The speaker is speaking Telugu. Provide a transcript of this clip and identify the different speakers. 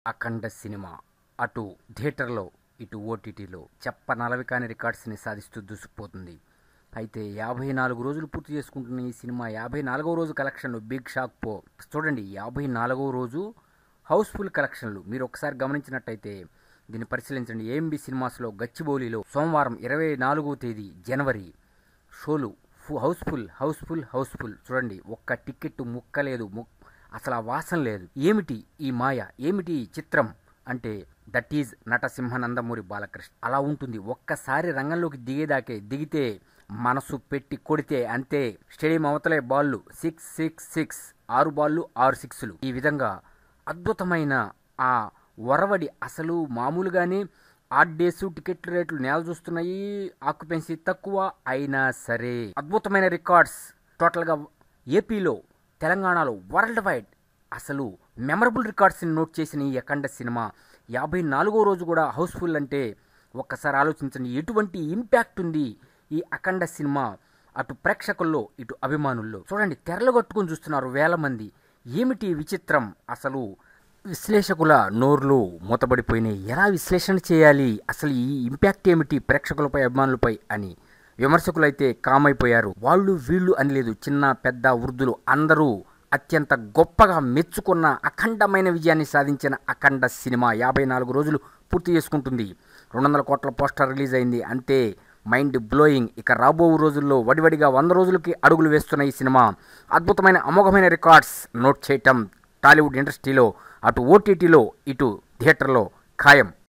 Speaker 1: అఖండ సినిమా అటు థియేటర్లో ఇటు ఓటీటీలో చెప్పనలవి కాని రికార్డ్స్ని సాధిస్తూ దూసుకుపోతుంది అయితే యాభై నాలుగు రోజులు పూర్తి చేసుకుంటున్న ఈ సినిమా యాభై నాలుగవ రోజు కలెక్షన్లు బిగ్ షాక్ పో చూడండి యాభై నాలుగవ రోజు హౌస్ఫుల్ కలెక్షన్లు మీరు ఒకసారి గమనించినట్టయితే దీన్ని పరిశీలించండి ఏఎంబి సినిమాస్లో గచ్చిబౌలిలో సోమవారం ఇరవై నాలుగవ తేదీ జనవరి షోలు ఫు హౌస్ఫుల్ హౌస్ఫుల్ హౌస్ఫుల్ చూడండి ఒక్క టికెట్ ముక్కలేదు ముక్ అసలు ఆ వాసన లేదు ఏమిటి ఈ మాయ ఏమిటి ఈ చిత్రం అంటే దట్ ఈజ్ నటసింహ నందమూరి బాలకృష్ణ అలా ఉంటుంది ఒక్కసారి రంగంలోకి దిగేదాకే దిగితే మనసు పెట్టి కొడితే అంతే స్టేడియం అవతలే బాళ్ళు సిక్స్ సిక్స్ సిక్స్ ఆరు బాళ్ళు ఆరు సిక్స్లు ఈ విధంగా అద్భుతమైన ఆ వరవడి అసలు మామూలుగానే ఆడ్ డేస్ టికెట్ రేట్లు నేల చూస్తున్నాయి ఆక్యుపెన్సీ తక్కువ అయినా సరే అద్భుతమైన రికార్డ్స్ టోటల్గా ఏపీలో తెలంగాణలో వరల్డ్ వైడ్ అసలు మెమరబుల్ రికార్డ్స్ని నోట్ చేసిన ఈ అఖండ సినిమా యాభై నాలుగో రోజు కూడా హౌస్ఫుల్ అంటే ఒక్కసారి ఆలోచించండి ఎటువంటి ఇంపాక్ట్ ఉంది ఈ అఖండ సినిమా అటు ప్రేక్షకుల్లో ఇటు అభిమానుల్లో చూడండి తెరలు కట్టుకొని చూస్తున్నారు వేల మంది ఏమిటి ఈ విచిత్రం అసలు విశ్లేషకుల నోర్లు మూతబడిపోయినాయి ఎలా విశ్లేషణ చేయాలి అసలు ఈ ఇంపాక్ట్ ఏమిటి ప్రేక్షకులపై అభిమానులపై అని విమర్శకులైతే కామైపోయారు వాళ్ళు వీళ్ళు అని లేదు చిన్న పెద్ద వృద్ధులు అందరూ అత్యంత గొప్పగా మెచ్చుకున్న అఖండమైన విజయాన్ని సాధించిన అఖండ సినిమా యాభై నాలుగు రోజులు పూర్తి చేసుకుంటుంది రెండు వందల కోట్ల పోస్టర్ రిలీజ్ అయింది అంతే మైండ్ బ్లోయింగ్ ఇక రాబో రోజుల్లో వడివడిగా వంద రోజులకి అడుగులు వేస్తున్న ఈ సినిమా అద్భుతమైన అమోఘమైన రికార్డ్స్ నోట్ చేయటం టాలీవుడ్ ఇండస్ట్రీలో అటు ఓటీటీలో ఇటు థియేటర్లో ఖాయం